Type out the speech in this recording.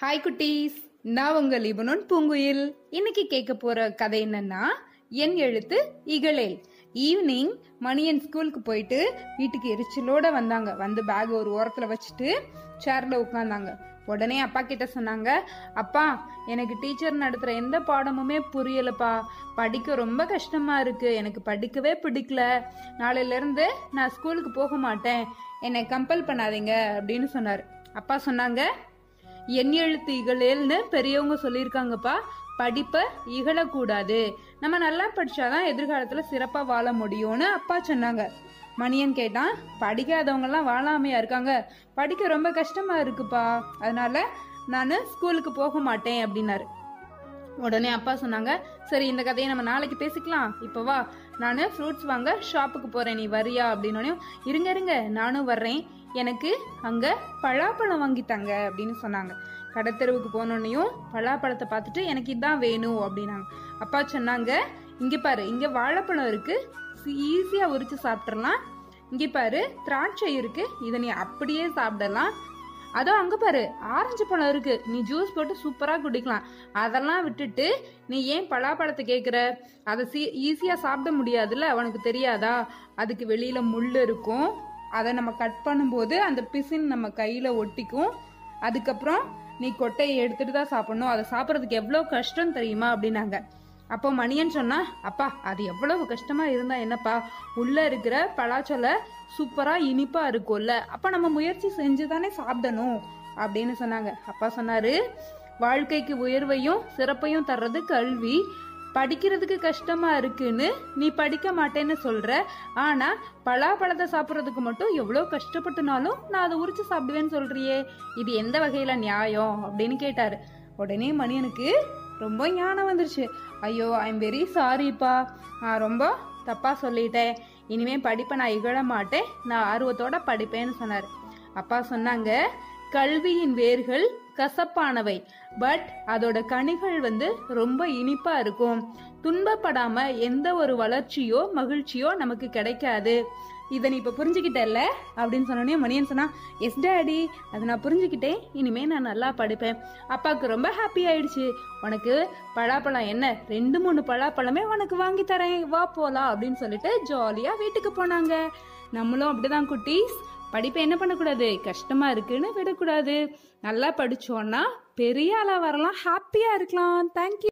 hi குட்டீஸ் நான் உங்க லிபனோன் பூங்குயில் இன்னைக்கு கேட்க போற கதை என்னன்னா என் எழுத்து இகழேல் ஈவினிங் மணியன் ஸ்கூலுக்கு போயிட்டு வீட்டுக்கு எரிச்சலோட வந்தாங்க வந்து பேக் ஒரு ஓரத்துல வச்சுட்டு சேர்ல உட்காந்தாங்க உடனே அப்பா கிட்ட சொன்னாங்க அப்பா எனக்கு டீச்சர் நடத்துற எந்த பாடமுமே புரியலப்பா படிக்க ரொம்ப கஷ்டமா இருக்கு எனக்கு படிக்கவே பிடிக்கல நாளையில இருந்து நான் ஸ்கூலுக்கு போக மாட்டேன் என்னை கம்பல் பண்ணாதீங்க அப்படின்னு சொன்னாரு அப்பா சொன்னாங்க என் எழுத்து இகழேல்னு பெரியவங்க சொல்லியிருக்காங்கப்பா படிப்பை இகழக்கூடாது நம்ம நல்லா படிச்சாதான் எதிர்காலத்துல சிறப்பா வாழ முடியும்னு அப்பா சொன்னாங்க மணியன் கேட்டான் படிக்காதவங்கலாம் வாழாமையா இருக்காங்க படிக்க ரொம்ப கஷ்டமா இருக்குப்பா அதனால நான் ஸ்கூலுக்கு போக மாட்டேன் அப்படின்னாரு உடனே அப்பா சொன்னாங்க சரி இந்த கதையை நம்ம நாளைக்கு பேசிக்கலாம் இப்போ வா நான் ஃப்ரூட்ஸ் வாங்க ஷாப்புக்கு போறேன் நீ வரியா அப்படின்னோடனே இருங்க இருங்க நானும் வர்றேன் எனக்கு அங்க பலாப்பழம் வாங்கி தாங்க அப்படின்னு சொன்னாங்க கடைத்தெருவுக்கு போனோடனையும் பலாப்பழத்தை பார்த்துட்டு எனக்கு இதான் வேணும் அப்படின்னாங்க அப்பா சொன்னாங்க இங்க பாரு இங்க வாழைப்பழம் இருக்கு ஈஸியா உரிச்சு சாப்பிட்றலாம் இங்க பாரு திராட்சை இருக்கு இதை நீ அப்படியே சாப்பிடலாம் அதோ அங்க பாரு ஆரஞ்சு பழம் இருக்கு நீ ஜூஸ் போட்டு சூப்பரா குடிக்கலாம் அதெல்லாம் விட்டுட்டு நீ ஏன் பலாப்பழத்தை கேக்குற அதை சீ ஈஸியா சாப்பிட முடியாதுல்ல உனக்கு தெரியாதா அதுக்கு வெளியில முள் இருக்கும் அதை நம்ம கட் பண்ணும்போது அந்த பிசின் நம்ம கையில ஒட்டிக்கும் அதுக்கப்புறம் நீ கொட்டையை எடுத்துட்டு தான் சாப்பிடணும் அதை சாப்பிட்றதுக்கு எவ்வளோ கஷ்டம் தெரியுமா அப்படின்னாங்க அப்போ மணியன் சொன்னா அப்பா அது எவ்வளவு கஷ்டமா இருந்தா என்னப்பா உள்ள இருக்கிற பலாச்சொலை சூப்பரா இனிப்பா இருக்கும்ல அப்ப நம்ம முயற்சி செஞ்சு தானே சாப்பிடணும் அப்படின்னு சொன்னாங்க அப்பா சொன்னாரு வாழ்க்கைக்கு உயர்வையும் சிறப்பையும் தர்றது கல்வி படிக்கிறதுக்கு கஷ்டமா இருக்குன்னு நீ படிக்க மாட்டேன்னு சொல்ற ஆனா பலாப்பழத்தை சாப்பிட்றதுக்கு மட்டும் எவ்வளோ கஷ்டப்பட்டுனாலும் நான் அதை உரிச்சு சாப்பிடுவேன்னு சொல்றியே இது எந்த வகையில நியாயம் அப்படின்னு கேட்டாரு உடனே மணியனுக்கு ரொம்ப ஞானம் வந்துருச்சு ஐயோ ஐ எம் வெரி சாரிப்பா நான் ரொம்ப தப்பா சொல்லிட்டேன் இனிமே படிப்பை நான் இகழ மாட்டேன் நான் ஆர்வத்தோட படிப்பேன்னு சொன்னார் அப்பா சொன்னாங்க கல்வியின் வேர்கள் கசப்பானவை பட் அதோட கனிகள் வந்து ரொம்ப இனிப்பா இருக்கும் துன்பப்படாம எந்த ஒரு வளர்ச்சியோ மகிழ்ச்சியோ நமக்கு கிடைக்காது இதை நீ இப்ப புரிஞ்சுக்கிட்டல்ல அப்படின்னு சொன்னோடனே மணியன் சொன்னா எஸ் டேடி அதை நான் புரிஞ்சுக்கிட்டேன் இனிமே நான் நல்லா படிப்பேன் அப்பாவுக்கு ரொம்ப ஹாப்பி ஆயிடுச்சு உனக்கு பலாப்பழம் என்ன ரெண்டு மூணு பலாப்பழமே உனக்கு வாங்கி தரேன் வா போலாம் அப்படின்னு சொல்லிட்டு ஜாலியா வீட்டுக்கு போனாங்க நம்மளும் அப்படிதான் குட்டீஸ் படிப்பை என்ன பண்ணக்கூடாது கஷ்டமா இருக்குன்னு விடக்கூடாது நல்லா படிச்சோன்னா பெரிய ஆளா வரலாம் ஹாப்பியா இருக்கலாம் தேங்க்யூ